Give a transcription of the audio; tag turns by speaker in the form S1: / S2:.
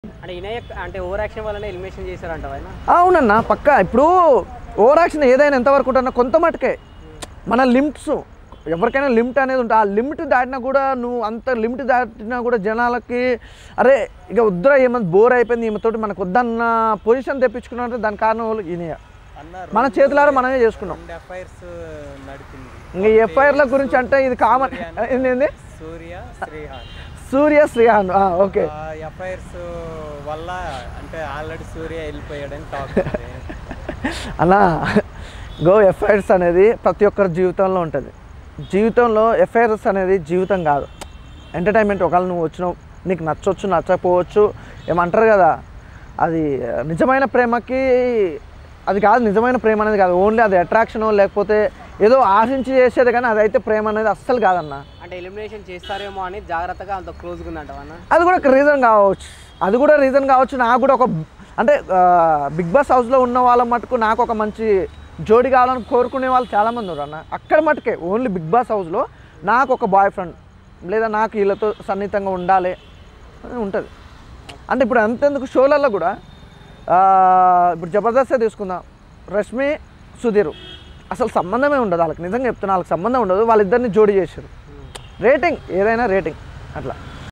S1: అంటే వినాయక్ అంటే over action వల్లనే ఎలిమినేషన్ చేశారంట ఆయన
S2: అవునన్నా పక్క ఇప్పుడు ఓవర్ యాక్షన్ ఏదైనా ఎంతవరకు ఉంటుందన్న కొంత మటుకే మన లిమిట్స్ ఎవరికైనా లిమిట్ అనేది ఉంటుంది ఆ లిమిట్ దాటినా కూడా నువ్వు అంత లిమిట్ దాటినా కూడా జనాలకి అరే ఇక వద్దురా ఏమన్నా బోర్ అయిపోయింది ఈమెతోటి మనకు వద్దన్న పొజిషన్ తెప్పించుకున్నారంటే దాని కారణం వాళ్ళు ఈయన మన చేతులారా మనమే చేసుకున్నాం
S3: రెండు ఎఫ్ఐఆర్స్ నడిపింది
S2: ఇంకా ఈ ఎఫ్ఐఆర్ల గురించి అంటే ఇది కామన్ ఏంటి
S3: సూర్య శ్రీహాన్
S2: సూర్య శ్రీహాన్ ఆ, ఓకే
S3: ఆ ఎఫ్ఐఆర్స్ వల్ల అంటే ఆల్రెడీ సూర్య వెళ్ళిపోయాడని టాక్ ఉంది
S2: అలా గో ఎఫ్ఐఆర్స్ అనేది ప్రతి ఒక్కరి జీవితంలో ఉంటుంది జీవితంలో ఎఫ్ఐఆర్స్ అనేది జీవితం కాదు ఎంటర్టైన్మెంట్ ఒకవేళ నువ్వు వచ్చినావు నీకు నచ్చొచ్చు నచ్చకపోవచ్చు ఏమంటారు కదా అది నిజమైన ప్రేమకి అది కాదు నిజమైన ప్రేమ అనేది కాదు ఓన్లీ అది అట్రాక్షన్ లేకపోతే ఏదో ఆశించి చేసేది కానీ అదైతే ప్రేమ అనేది అస్సలు కాదన్న
S1: అంటే ఎలిమినేషన్ చేస్తారేమో అని జాగ్రత్తగా అంత క్లోజ్గా ఉందంట అన్న
S2: అది కూడా ఒక రీజన్ కావచ్చు అది కూడా రీజన్ కావచ్చు నాకు కూడా ఒక అంటే బిగ్ బాస్ హౌస్లో ఉన్న వాళ్ళ మటుకు నాకు ఒక మంచి జోడి కావాలని కోరుకునే వాళ్ళు చాలామంది ఉన్నారు అన్న అక్కడ మటుకే ఓన్లీ బిగ్ బాస్ హౌస్లో నాకు ఒక బాయ్ ఫ్రెండ్ లేదా నాకు వీళ్ళతో సన్నిహితంగా ఉండాలి అని ఉంటుంది అంటే ఇప్పుడు అంతెందుకు షోలలో కూడా ఆ, ఇప్పుడు జబర్దస్తే తీసుకుందాం రష్మి సుధీర్ అసలు సంబంధమే ఉండదు వాళ్ళకి నిజంగా చెప్తున్నా వాళ్ళకి సంబంధం ఉండదు వాళ్ళిద్దరిని జోడి చేశారు రేటింగ్ ఏదైనా రేటింగ్ అట్లా